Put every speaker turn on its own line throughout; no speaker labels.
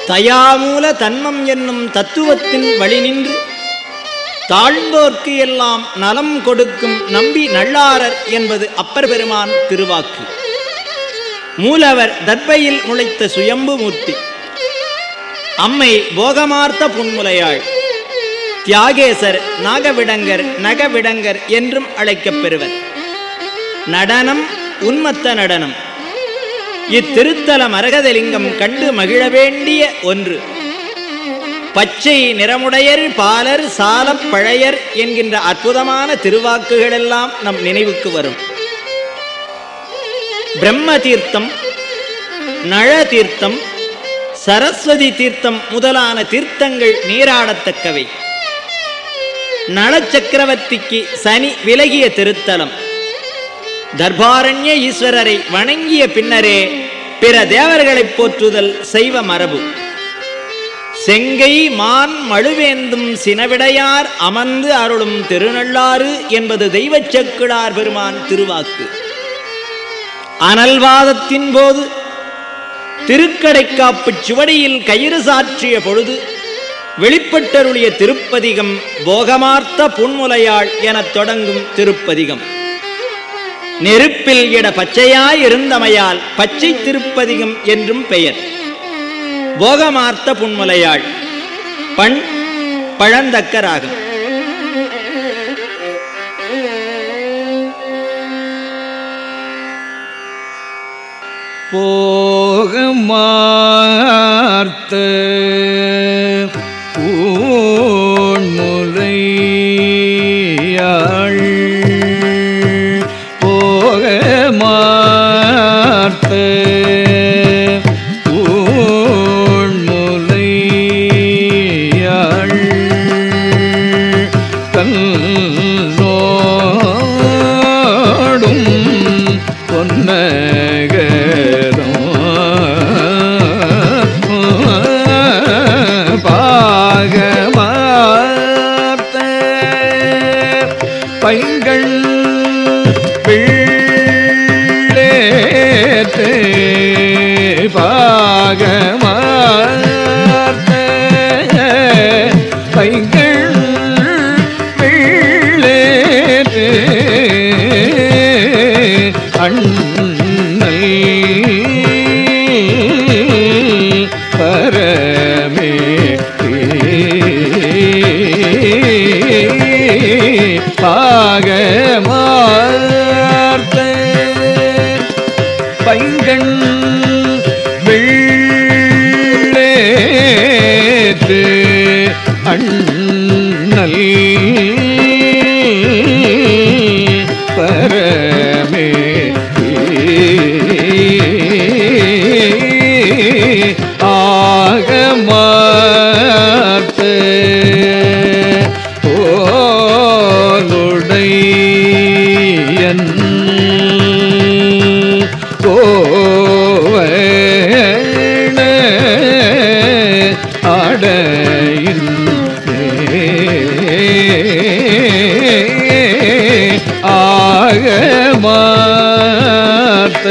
தயாமூல தன்மம் என்னும் தத்துவத்தின் வழி நின்று தாழ்ந்தோர்க்கு எல்லாம் நலம் கொடுக்கும் நம்பி நல்லாரர் என்பது அப்பர் பெருமான் திருவாக்கு மூலவர் தர்பையில் முளைத்த சுயம்பு மூர்த்தி அம்மை போகமார்த்த புன்முலையாள் தியாகேசர் நாகவிடங்கர் நகவிடங்கர் என்றும் அழைக்கப் பெறுவர் நடனம் உன்மத்த நடனம் இத்திருத்தல மரகதலிங்கம் கண்டு மகிழ வேண்டிய ஒன்று பச்சை நிறமுடையர் பாலர் சாலப் பழையர் என்கின்ற அற்புதமான திருவாக்குகளெல்லாம் நம் நினைவுக்கு வரும் பிரம்ம தீர்த்தம் நழ தீர்த்தம் சரஸ்வதி தீர்த்தம் முதலான தீர்த்தங்கள் நீராடத்தக்கவை நளச்சக்கரவர்த்திக்கு சனி விலகிய திருத்தலம் தர்பாரண்ய ஈஸ்வரரை வணங்கிய பின்னரே பிற தேவர்களைப் போற்றுதல் செய்வ மரபு செங்கை மான் மழுவேந்தும் சினவிடையார் அமர்ந்து அருளும் திருநள்ளாறு என்பது தெய்வச் செக்குடார் பெருமான் திருவாக்கு அனல்வாதத்தின் போது திருக்கடைக்காப்பு சுவடியில் கயிறு சாற்றிய பொழுது வெளிப்பட்டருளிய திருப்பதிகம் போகமார்த்த புன்முலையாள் எனத் தொடங்கும் திருப்பதிகம் நெருப்பில் இட பச்சையாய் இருந்தமையால் பச்சை திருப்பதிகம் என்றும் பெயர் போகமார்த்த புன்முலையாள் பண் பழந்தக்கராகும்
போகமார்த்த ஊன்முலையாள் போகமார்த்த ஊன்முலையாள் கல்லோடும் பொன்னகரம் பாகமார்த்த பைங்கள் பிள்ளேற்று பாகமார்த்த பைங்கள் பிள்ளேற்று அண்ணல் பரமே பாகமார்த்த பைங்கண் வெள்ளேற்று அண்ணல் பரமே ஆகமார்த்த போலுடையன் கோவண அடையின் ஆகமார்த்த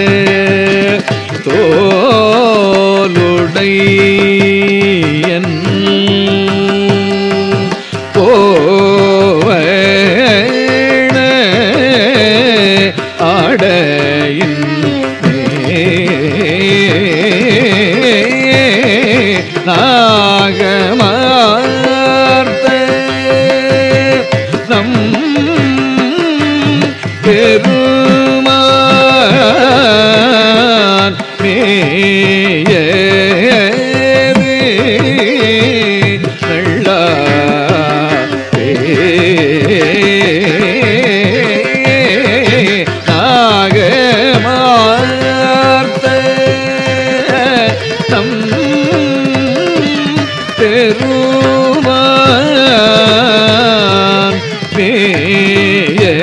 தோலுடையன் கோவண ஆடையின் நாகமார்த்த நம் பெருமான் மேயவே நாகமார்த்த நம் பெருமான் மேயவே